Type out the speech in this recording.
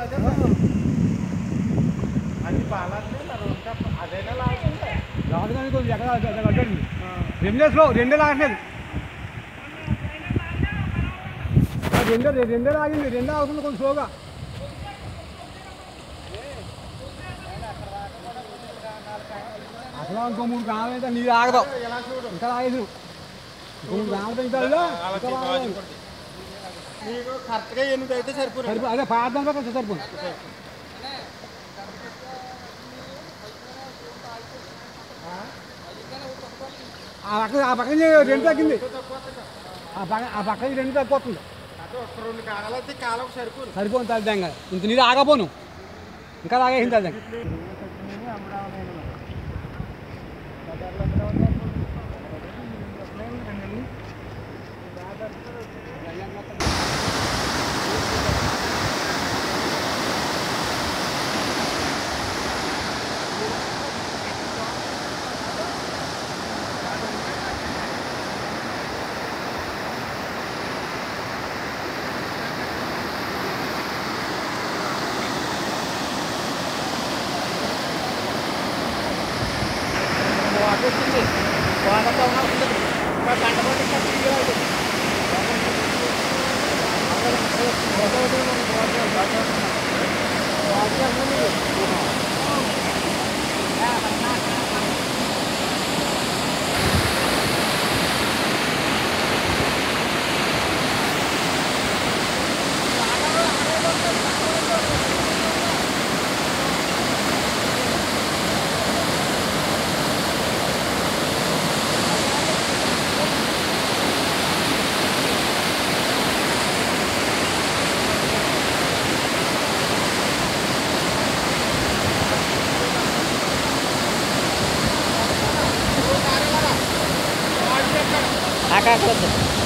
అది బాగాలేదు మరి ఇంకా అదైనా లాగుతుంది రాదు కానీ కొంచెం ఎక్కడ ఎక్కడ అడ్డండి రెండే స్లో రెండే లాగట్లేదు ఆ రెండే రెండే లాగింది రెండే ఆగుతుంది కొంచెం స్లోగా అసలు ఇంకో మూడు కావాలి నీరు ఆగదావు ఎలా చూడు ఇంకా లాగేసి ఇంకో మూడు కావాలి ఇంకా లేదా? ఇంకా లాగలేదు. నీకు కరెక్ట్గా ఎనిమిది అయితే సరిపోయి సరిపో అదే పాడదాం కొంచెం సరిపోయింది ఆ పక్క ఆ పక్కన రెండు తగ్గింది ఆ పక్క ఆ పక్కన రెండు తగ్గిపోతుంది అదే ఒక రెండు కాలాలు అయితే కాలం సరిపోయి సరిపోతుంది తల్లిదంగా ఇంత నీరు ఆగపోను ఇంకా లాగేసింది తల్లిదంగా అక్కడ